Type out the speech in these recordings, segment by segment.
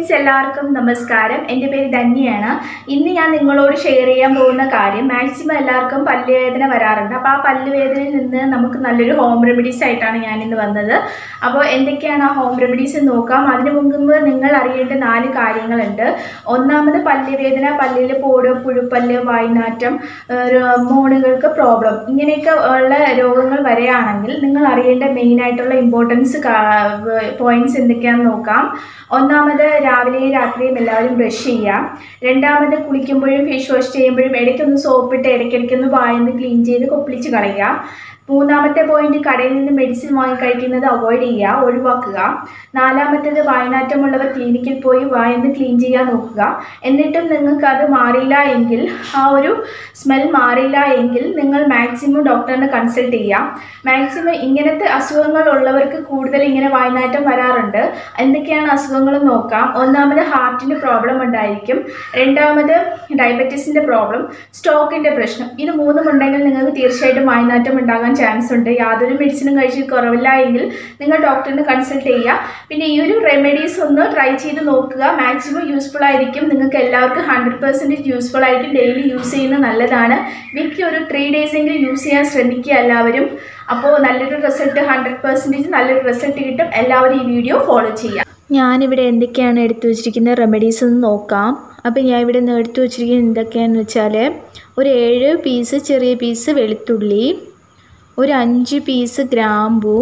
friends എല്ലാവർക്കും നമസ്കാരം എൻ്റെ പേര് ധന്യയാണ് ഇന്ന് ഞാൻ നിങ്ങളോട് ഷെയർ ചെയ്യാൻ പോകുന്ന കാര്യം മാക്സിമം എല്ലാവർക്കും പല്ലുവേദന വരാറുണ്ട് അപ്പോൾ ആ പല്ലുവേദനയിൽ നിന്ന് നമുക്ക് നല്ലൊരു ഹോം റെമഡീസ് ആയിട്ടാണ് ഞാൻ ഇന്ന് വന്നത് അപ്പോൾ എന്തൊക്കെയാണ് ആ ഹോം റെമഡീസ് എന്ന് നോക്കാം അതിന് മുമ്പ് നിങ്ങൾ അറിയേണ്ട നാല് കാര്യങ്ങളുണ്ട് ഒന്നാമത് പല്ലുവേദന പല്ലിൽ പോട് പുഴുപ്പല്ല് വായ്നാറ്റം ഏഹ് മോണുകൾക്ക് പ്രോബ്ലം ഇങ്ങനെയൊക്കെ ഉള്ള രോഗങ്ങൾ വരികയാണെങ്കിൽ നിങ്ങൾ അറിയേണ്ട മെയിനായിട്ടുള്ള ഇമ്പോർട്ടൻസ് പോയിന്റ്സ് എന്തൊക്കെയാണെന്ന് നോക്കാം ഒന്നാമത് രാവിലെയും രാത്രിയും എല്ലാവരും ബ്രഷ് ചെയ്യുക രണ്ടാമത് കുളിക്കുമ്പോഴും ഫേസ് വാഷ് ചെയ്യുമ്പോഴും ഇടയ്ക്കൊന്ന് സോപ്പിട്ട് ഇടയ്ക്കിടയ്ക്കൊന്ന് വായന്ന് ക്ലീൻ ചെയ്ത് കൊപ്പിളിച്ച് കളയുക മൂന്നാമത്തെ പോയിന്റ് കടയിൽ നിന്ന് മെഡിസിൻ വാങ്ങി കഴിക്കുന്നത് അവോയ്ഡ് ചെയ്യുക ഒഴിവാക്കുക നാലാമത്തേത് വായനാറ്റമുള്ളവർ ക്ലിനിക്കിൽ പോയി വായന്ന് ക്ലീൻ ചെയ്യാൻ നോക്കുക എന്നിട്ടും നിങ്ങൾക്ക് അത് മാറിയില്ല എങ്കിൽ ആ ഒരു സ്മെൽ മാറിയില്ല എങ്കിൽ നിങ്ങൾ മാക്സിമം ഡോക്ടറിനെ കൺസൾട്ട് ചെയ്യുക മാക്സിമം ഇങ്ങനത്തെ അസുഖങ്ങൾ ഉള്ളവർക്ക് കൂടുതൽ ഇങ്ങനെ വായനാറ്റം വരാറുണ്ട് എന്തൊക്കെയാണ് അസുഖങ്ങൾ നോക്കാം ഒന്നാമത് ഹാർട്ടിന് പ്രോബ്ലം ഉണ്ടായിരിക്കും രണ്ടാമത് ഡയബറ്റീസിൻ്റെ പ്രോബ്ലം സ്റ്റോക്കിൻ്റെ പ്രശ്നം ഇത് മൂന്നും ഉണ്ടെങ്കിൽ നിങ്ങൾക്ക് തീർച്ചയായിട്ടും വായനാറ്റം ഉണ്ടാകാൻ ചാൻസ് ഉണ്ട് യാതൊരു മെഡിസിനും കഴിച്ച് കുറവില്ല എങ്കിൽ നിങ്ങൾ ഡോക്ടറിനെ കൺസൾട്ട് ചെയ്യുക പിന്നെ ഈ ഒരു റെമഡീസ് ഒന്ന് ട്രൈ ചെയ്ത് നോക്കുക മാക്സിമം യൂസ്ഫുൾ ആയിരിക്കും നിങ്ങൾക്ക് എല്ലാവർക്കും ഹൺഡ്രഡ് പെർസെൻറ്റേജ് യൂസ്ഫുൾ ആയിരിക്കും ഡെയിലി യൂസ് ചെയ്യുന്നത് നല്ലതാണ് വീക്കിലി ഒരു ത്രീ ഡേയ്സ് എങ്കിലും യൂസ് ചെയ്യാൻ ശ്രമിക്കുക എല്ലാവരും അപ്പോൾ നല്ലൊരു റിസൾട്ട് ഹൺഡ്രഡ് പെർസെൻറ്റേജ് നല്ലൊരു റിസൾട്ട് കിട്ടും എല്ലാവരും ഈ വീഡിയോ ഫോളോ ചെയ്യുക ഞാനിവിടെ എന്തൊക്കെയാണ് എടുത്തു വച്ചിരിക്കുന്ന റെമഡീസ് എന്ന് നോക്കാം അപ്പോൾ ഞാൻ ഇവിടെ നിന്ന് എടുത്തു വച്ചിരിക്കുന്നത് എന്തൊക്കെയാണെന്ന് വെച്ചാൽ ഒരു ഏഴ് പീസ് ചെറിയ പീസ് വെളുത്തുള്ളി ഒരു അഞ്ച് പീസ് ഗ്രാമ്പു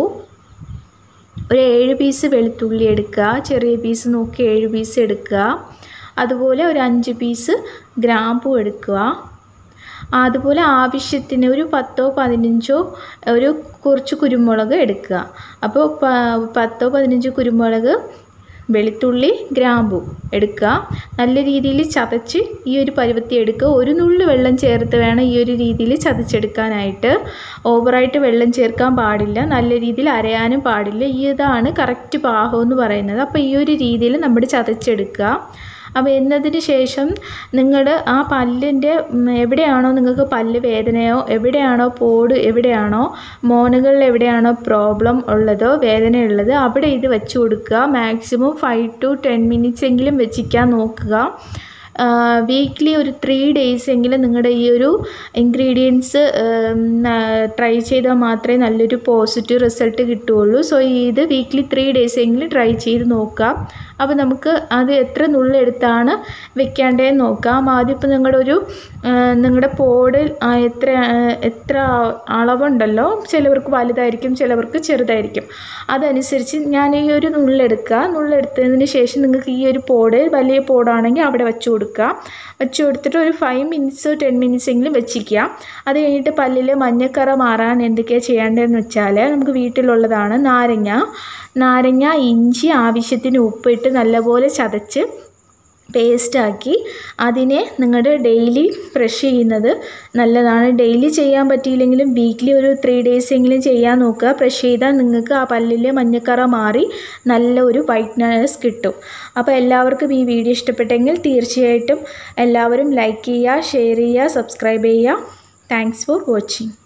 ഒരു ഏഴ് പീസ് വെളുത്തുള്ളി എടുക്കുക ചെറിയ പീസ് നോക്കി ഏഴ് പീസ് എടുക്കുക അതുപോലെ ഒരു അഞ്ച് പീസ് ഗ്രാമ്പു എടുക്കുക അതുപോലെ ആവശ്യത്തിന് ഒരു പത്തോ പതിനഞ്ചോ ഒരു കുറച്ച് കുരുമുളക് എടുക്കുക അപ്പോൾ പത്തോ പതിനഞ്ചോ കുരുമുളക് വെളുത്തുള്ളി ഗ്രാമ്പു എടുക്കുക നല്ല രീതിയിൽ ചതച്ച് ഈ ഒരു പരുവത്തി എടുക്കുക ഒരു നുള്ളു വെള്ളം ചേർത്ത് വേണം ഈ ഒരു രീതിയിൽ ചതച്ചെടുക്കാനായിട്ട് ഓവറായിട്ട് വെള്ളം ചേർക്കാൻ പാടില്ല നല്ല രീതിയിൽ അരയാനും പാടില്ല ഇതാണ് കറക്റ്റ് പാകം എന്ന് പറയുന്നത് അപ്പോൾ ഈ ഒരു രീതിയിൽ നമ്മൾ ചതച്ചെടുക്കുക അപ്പോൾ എന്നതിന് ശേഷം നിങ്ങൾ ആ പല്ലിൻ്റെ എവിടെയാണോ നിങ്ങൾക്ക് പല്ല് വേദനയോ എവിടെയാണോ പോട് എവിടെയാണോ മോനുകളിൽ എവിടെയാണോ പ്രോബ്ലം ഉള്ളതോ വേദന ഉള്ളത് അവിടെ ഇത് വെച്ച് കൊടുക്കുക maximum five to ten minutes എങ്കിലും വെച്ചിരിക്കാൻ നോക്കുക വീക്ക്ലി ഒരു ത്രീ ഡേയ്സ് എങ്കിലും നിങ്ങളുടെ ഈ ഒരു ഇൻഗ്രീഡിയൻസ് ട്രൈ ചെയ്താൽ മാത്രമേ നല്ലൊരു പോസിറ്റീവ് റിസൾട്ട് കിട്ടുകയുള്ളൂ സോ ഇത് വീക്ക്ലി ത്രീ ഡേയ്സ് എങ്കിലും ട്രൈ ചെയ്ത് നോക്കാം അപ്പോൾ നമുക്ക് അത് എത്ര നുള്ളെടുത്താണ് വെക്കേണ്ടതെന്ന് നോക്കാം ആദ്യം ഇപ്പോൾ നിങ്ങളുടെ ഒരു നിങ്ങളുടെ പോടിൽ എത്ര എത്ര അളവുണ്ടല്ലോ ചിലവർക്ക് വലുതായിരിക്കും ചിലവർക്ക് ചെറുതായിരിക്കും അതനുസരിച്ച് ഞാൻ ഈ ഒരു നുള്ളെടുക്കുക നുള്ളെടുത്തതിന് ശേഷം നിങ്ങൾക്ക് ഈ ഒരു പോട് വലിയ പോടാണെങ്കിൽ അവിടെ വെച്ച് കൊടുക്കുക വെച്ച് കൊടുത്തിട്ട് ഒരു ഫൈവ് മിനിറ്റ്സ് ടെൻ മിനിറ്റ്സ് എങ്കിലും വെച്ചിരിക്കുക അത് കഴിഞ്ഞിട്ട് പല്ലിൽ മഞ്ഞക്കറ മാറാൻ എന്തൊക്കെയാണ് ചെയ്യേണ്ടതെന്ന് വെച്ചാൽ നമുക്ക് വീട്ടിലുള്ളതാണ് നാരങ്ങ നാരങ്ങ ഇഞ്ചി ആവശ്യത്തിന് ഉപ്പിട്ട് നല്ലപോലെ ചതച്ച് പേസ്റ്റാക്കി അതിനെ നിങ്ങളുടെ ഡെയിലി ബ്രഷ് ചെയ്യുന്നത് നല്ലതാണ് ഡെയിലി ചെയ്യാൻ പറ്റിയില്ലെങ്കിലും വീക്ക്ലി ഒരു ത്രീ ഡേയ്സ് എങ്കിലും ചെയ്യാൻ നോക്കുക ബ്രഷ് ചെയ്താൽ നിങ്ങൾക്ക് ആ പല്ലിലെ മഞ്ഞക്കറ മാറി നല്ല ഒരു വൈറ്റ്നസ് കിട്ടും അപ്പോൾ എല്ലാവർക്കും ഈ വീഡിയോ ഇഷ്ടപ്പെട്ടെങ്കിൽ തീർച്ചയായിട്ടും എല്ലാവരും ലൈക്ക് ചെയ്യുക ഷെയർ ചെയ്യുക സബ്സ്ക്രൈബ് ചെയ്യുക താങ്ക്സ് ഫോർ വാച്ചിങ്